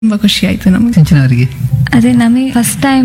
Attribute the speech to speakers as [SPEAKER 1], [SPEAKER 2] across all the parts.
[SPEAKER 1] ತುಂಬಾ ಖುಷಿ ಆಯ್ತು ನಮಗೆ
[SPEAKER 2] ಸಿಂಚನ ಅವರಿಗೆ
[SPEAKER 3] ಅದೇ ನಮಗೆ ಫಸ್ಟ್ ಟೈಮ್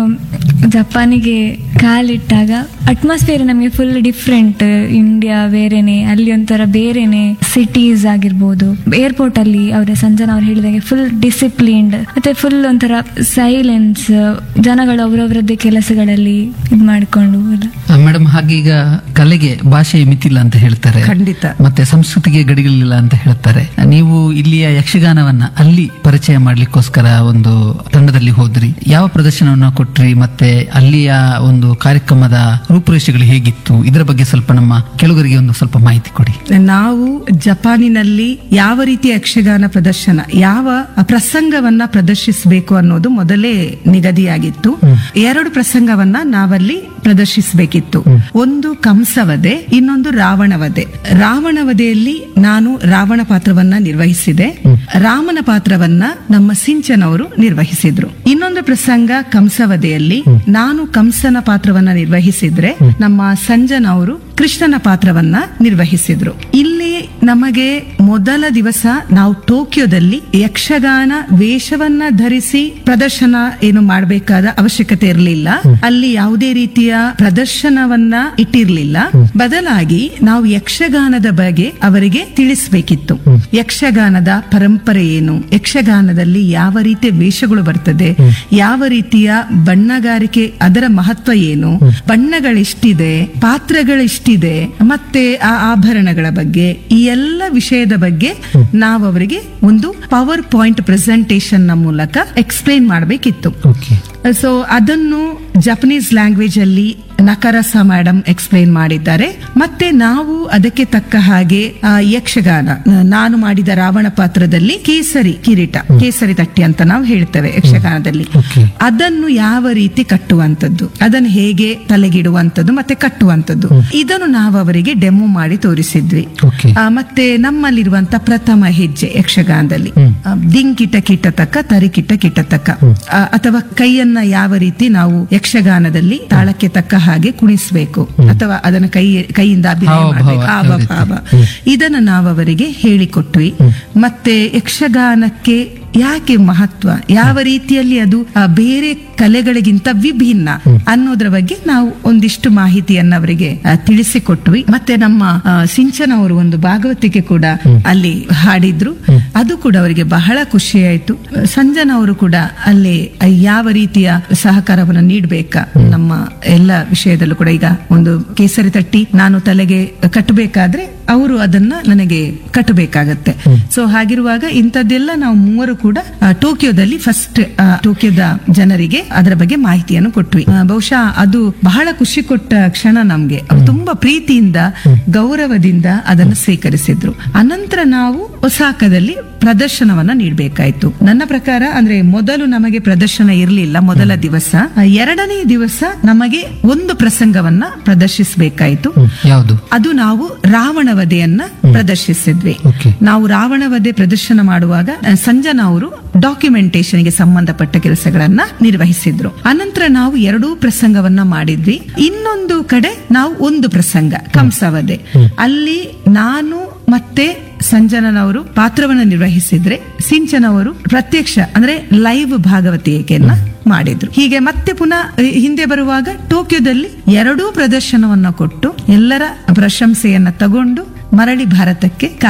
[SPEAKER 3] ಜಪಾನಿಗೆ ಕಾಲಿಟ್ಟಾಗ ಅಟ್ಮಾಸ್ಫಿಯರ್ ನಮಗೆ ಫುಲ್ ಡಿಫ್ರೆಂಟ್ ಇಂಡಿಯಾ ಬೇರೆನೆ ಅಲ್ಲಿ ಒಂಥರ ಬೇರೆನೆ ಸಿಟೀಸ್ ಆಗಿರ್ಬೋದು ಏರ್ಪೋರ್ಟ್ ಅಲ್ಲಿ ಅವರ ಸಂಜನಾ ಅವ್ರು ಹೇಳಿದಾಗೆ ಫುಲ್ ಡಿಸಿಪ್ಲಿನ್ಡ್ ಮತ್ತೆ ಫುಲ್ ಒಂಥರ ಸೈಲೆನ್ಸ್ ಜನಗಳು ಅವರವರದ್ದೇ ಕೆಲಸಗಳಲ್ಲಿ ಇದು ಮಾಡಿಕೊಂಡು ಎಲ್ಲ
[SPEAKER 2] ಮೇಡಮ್ ಹಾಗೆ ಈಗ ಕಲೆಗೆ ಭಾಷೆ ಮಿತಿಲ್ಲ ಅಂತ ಹೇಳ್ತಾರೆ
[SPEAKER 4] ಖಂಡಿತ
[SPEAKER 2] ಮತ್ತೆ ಸಂಸ್ಕೃತಿಗೆ ಗಡಿಗಳಿಲ್ಲ ಅಂತ ಹೇಳ್ತಾರೆ ನೀವು ಇಲ್ಲಿಯ ಯಕ್ಷಗಾನವನ್ನ ಅಲ್ಲಿ ಪರಿಚಯ ಮಾಡ್ಲಿಕ್ಕೋಸ್ಕರ ಒಂದು ತಂಡದಲ್ಲಿ ಹೋದ್ರಿ ಯಾವ ಪ್ರದರ್ಶನವನ್ನ ಕೊಟ್ರಿ ಮತ್ತೆ ಅಲ್ಲಿಯ ಒಂದು ಕಾರ್ಯಕ್ರಮದ ರೂಪುರೇಷೆಗಳು ಹೇಗಿತ್ತು ಇದರ ಬಗ್ಗೆ ಸ್ವಲ್ಪ ನಮ್ಮ ಕೆಳಗರಿಗೆ ಒಂದು ಸ್ವಲ್ಪ ಮಾಹಿತಿ ಕೊಡಿ
[SPEAKER 4] ನಾವು ಜಪಾನಿನಲ್ಲಿ ಯಾವ ರೀತಿಯ ಯಕ್ಷಗಾನ ಪ್ರದರ್ಶನ ಯಾವ ಪ್ರಸಂಗವನ್ನ ಪ್ರದರ್ಶಿಸಬೇಕು ಅನ್ನೋದು ಮೊದಲೇ ನಿಗದಿಯಾಗಿತ್ತು ಎರಡು ಪ್ರಸಂಗವನ್ನ ನಾವಲ್ಲಿ ಪ್ರದರ್ಶಿಸಬೇಕಿತ್ತು ಒಂದು ಕಂಸವಧೆ ಇನ್ನೊಂದು ರಾವಣವಧೆ ರಾವಣವಧೆಯಲ್ಲಿ ನಾನು ರಾವಣ ಪಾತ್ರವನ್ನ ನಿರ್ವಹಿಸಿದೆ ರಾಮನ ಪಾತ್ರವನ್ನ ನಮ್ಮ ಸಿಂಚನವರು ನಿರ್ವಹಿಸಿದ್ರು ಇನ್ನೊಂದು ಪ್ರಸಂಗ ಕಂಸವಧೆಯಲ್ಲಿ ನಾನು ಕಂಸನ ಪಾತ್ರವನ್ನ ನಿರ್ವಹಿಸಿದ್ರೆ ನಮ್ಮ ಸಂಜನ್ ಅವರು ಕೃಷ್ಣನ ಪಾತ್ರವನ್ನ ನಿರ್ವಹಿಸಿದ್ರು ಇಲ್ಲಿ ನಮಗೆ ಮೊದಲ ದಿವಸ ನಾವು ಟೋಕಿಯೋದಲ್ಲಿ ಯಕ್ಷಗಾನ ವೇಷವನ್ನ ಧರಿಸಿ ಪ್ರದರ್ಶನ ಏನು ಮಾಡಬೇಕಾದ ಅವಶ್ಯಕತೆ ಇರಲಿಲ್ಲ ಅಲ್ಲಿ ಯಾವುದೇ ರೀತಿಯ ಪ್ರದರ್ಶನವನ್ನ ಇಟ್ಟಿರ್ಲಿಲ್ಲ ಬದಲಾಗಿ ನಾವು ಯಕ್ಷಗಾನದ ಬಗ್ಗೆ ಅವರಿಗೆ ತಿಳಿಸಬೇಕಿತ್ತು ಯಕ್ಷಗಾನದ ಪರಂಪರೆ ಏನು ಯಕ್ಷಗಾನದಲ್ಲಿ ಯಾವ ರೀತಿಯ ವೇಷಗಳು ಬರ್ತದೆ ಯಾವ ರೀತಿಯ ಬಣ್ಣಗಾರಿಕೆ ಅದರ ಮಹತ್ವ ಏನು ಬಣ್ಣಗಳೆಷ್ಟಿದೆ ಪಾತ್ರಗಳೆಷ್ಟಿದೆ ಮತ್ತೆ ಆ ಆಭರಣಗಳ ಬಗ್ಗೆ ಈ ಎಲ್ಲ ವಿಷಯದ ಬಗ್ಗೆ ನಾವು ಅವರಿಗೆ ಒಂದು ಪವರ್ ಪಾಯಿಂಟ್ ಪ್ರೆಸೆಂಟೇಷನ್ ನ ಮೂಲಕ ಎಕ್ಸ್ಪ್ಲೈನ್ ಮಾಡಬೇಕಿತ್ತು
[SPEAKER 2] ಓಕೆ
[SPEAKER 4] ಸೊ ಅದನ್ನು ಜಪನೀಸ್ ಲ್ಯಾಂಗ್ವೇಜ್ ಅಲ್ಲಿ ನಕರಸ ಮೇಡಮ್ ಎಕ್ಸ್ಪ್ಲೈನ್ ಮಾಡಿದ್ದಾರೆ ಮತ್ತೆ ನಾವು ಅದಕ್ಕೆ ತಕ್ಕ ಹಾಗೆ ಆ, ಯಕ್ಷಗಾನ ನ- ನಾನು ಮಾಡಿದ ರಾವಣ ಪಾತ್ರದಲ್ಲಿ ಕೇಸರಿ ಕಿರೀಟ ಕೇಸರಿ ತಟ್ಟಿ ಅಂತ ನಾವು ಹೇಳ್ತೇವೆ ಯಕ್ಷಗಾನದಲ್ಲಿ
[SPEAKER 2] ಓಕೆ
[SPEAKER 4] ಅದನ್ನು ಯಾವ ರೀತಿ ಕಟ್ಟುವಂತದ್ದು ಅದನ್ನು ಹೇಗೆ ತಲೆಗಿಡುವಂತದ್ದು ಮತ್ತೆ ಕಟ್ಟುವಂತದ್ದು ಇದನ್ನು ನಾವು ಅವರಿಗೆ ಡೆಮೋ ಮಾಡಿ ತೋರಿಸಿದ್ವಿ
[SPEAKER 2] ಓಕೆ
[SPEAKER 4] ಆ, ಮತ್ತೆ ನಮ್ಮಲ್ಲಿರುವಂತ ಪ್ರಥಮ ಹೆಜ್ಜೆ ಯಕ್ಷಗಾನದಲ್ಲಿ ಆ, ದಿಂಕಿಟ ಕಿಟ್ಟತಕ್ಕ ತರಿಕಿಟ ಕಿಟ್ಟತಕ್ಕ ಆ, ಅಥವಾ ಕೈಯನ್ನ ಯಾವ ರೀತಿ ನಾವು ಯಕ್ಷಗಾನದಲ್ಲಿ ತಾಳಕ್ಕೆ ತಕ್ಕ ಹಾಗೆ ಕುಣಿಸ್ಬೇಕು ಅಥವಾ ಅದನ್ನ ಕೈ ಕೈಯಿಂದ ಅಭಿನಯ
[SPEAKER 2] ಹಾವ, ಭಾವ,
[SPEAKER 4] ಮಾಡಬೇಕು
[SPEAKER 2] ಯಾವ
[SPEAKER 4] ಹಾವ
[SPEAKER 2] ರೀತಿ?
[SPEAKER 4] ಭಾವ ಇದನ್ನ ನಾವು ಅವರಿಗೆ ಹೇಳಿಕೊಟ್ವಿ ಮತ್ತೆ ಯಕ್ಷಗಾನಕ್ಕೆ ಯಾಕೆ ಮಹತ್ವ ಯಾವ ರೀತಿಯಲ್ಲಿ ಅದು ಆ, ಬೇರೆ ಕಲೆಗಳಿಗಿಂತ ವಿಭಿನ್ನ ಅನ್ನೋದ್ರ ಬಗ್ಗೆ ನಾವು ಒಂದಿಷ್ಟು ಮಾಹಿತಿಯನ್ನ ಅವರಿಗೆ ಆ, ತಿಳಿಸಿಕೊಟ್ವಿ ಮತ್ತೆ ನಮ್ಮ ಆ, ಸಿಂಚನ ಅವರು ಒಂದು ಭಾಗವತಿಕೆ ಕೂಡ ಅಲ್ಲಿ ಹಾಡಿದ್ರು ಅದು ಕೂಡ ಅವರಿಗೆ ಬಹಳ ಖುಷಿ ಆಯ್ತು ಸಂಜನ ಅವರು ಕೂಡ ಅಲ್ಲಿ ಆ, ಯಾವ ರೀತಿಯ ಸಹಕಾರವನ್ನು ನೀಡಬೇಕಾ ನಮ್ಮ ಎಲ್ಲ ವಿಷಯದಲ್ಲೂ ಕೂಡ ಈಗ ಒಂದು ಕೇಸರಿ ತಟ್ಟಿ ನಾನು ತಲೆಗೆ ಕಟ್ಟಬೇಕಾದ್ರೆ ಅವರು ಅದನ್ನ ನನಗೆ ಕಟ್ಟಬೇಕಾಗತ್ತೆ ಸೊ ಹಾಗಿರುವಾಗ ಇಂಥದ್ದೆಲ್ಲ ನಾವು ಮೂವರು ಕೂಡ ಆ, ಟೋಕಿಯೋದಲ್ಲಿ ಫಸ್ಟ್ ಟೋಕಿಯೋದ ಜನರಿಗೆ ಅದರ ಬಗ್ಗೆ ಮಾಹಿತಿಯನ್ನು ಕೊಟ್ವಿ ಆ, ಬಹುಶಃ ಅದು ಬಹಳ ಖುಷಿ ಕೊಟ್ಟ ಕ್ಷಣ ನಮ್ಗೆ ಅವ್ರು ತುಂಬಾ ಪ್ರೀತಿಯಿಂದ ಗೌರವದಿಂದ ಅದನ್ನು ಸ್ವೀಕರಿಸಿದ್ರು ಅನಂತರ ನಾವು ಒಸಾಕದಲ್ಲಿ ಪ್ರದರ್ಶನವನ್ನ ನೀಡಬೇಕಾಯ್ತು ನನ್ನ ಪ್ರಕಾರ ಅಂದ್ರೆ ಮೊದಲು ನಮಗೆ ಪ್ರದರ್ಶನ ಇರಲಿಲ್ಲ ಮೊದಲ ದಿವಸ ಆ, ಎರಡನೇ ದಿವಸ ನಮಗೆ ಒಂದು ಪ್ರಸಂಗವನ್ನ ಪ್ರದರ್ಶಿಸಬೇಕಾಯ್ತು
[SPEAKER 2] ಯಾವುದು
[SPEAKER 4] ಅದು ನಾವು ರಾವಣ ವಧೆಯನ್ನ ಪ್ರದರ್ಶಿಸಿದ್ವಿ
[SPEAKER 2] ಓಕೆ
[SPEAKER 4] ನಾವು ರಾವಣ ವಧೆ ಪ್ರದರ್ಶನ ಮಾಡುವಾಗ ಆ, ಸಂಜನಾ ಅವರು ಡಾಕ್ಯುಮೆಂಟೇಶನ್ ಗೆ ಸಂಬಂಧಪಟ್ಟ ಕೆಲಸಗಳನ್ನ ನಿರ್ವಹಿಸಿದ್ರು ಅನಂತರ ನಾವು ಎರಡೂ ಪ್ರಸಂಗವನ್ನ ಮಾಡಿದ್ವಿ ಇನ್ನೊಂದು ಕಡೆ ನಾವು ಒಂದು ಪ್ರಸಂಗ ಕಂಸವಧೆ ಅಲ್ಲಿ ನಾನು ಮತ್ತೆ ಸಂಜನನವರು ಪಾತ್ರವನ್ನ ನಿರ್ವಹಿಸಿದ್ರೆ ಸಿಂಚನವರು ಪ್ರತ್ಯಕ್ಷ ಅಂದ್ರೆ ಲೈವ್ ಭಾಗವತಿಕೆಯನ್ನ ಮಾಡಿದ್ರು ಹೀಗೆ ಮತ್ತೆ ಪುನಃ ಅಹ್, ಹಿಂದೆ ಬರುವಾಗ ಟೋಕಿಯೋದಲ್ಲಿ ಎರಡೂ ಪ್ರದರ್ಶನವನ್ನ ಕೊಟ್ಟು ಎಲ್ಲರ ಪ್ರಶಂಸೆಯನ್ನ ತಗೊಂಡು ಮರಳಿ ಭಾರತಕ್ಕೆ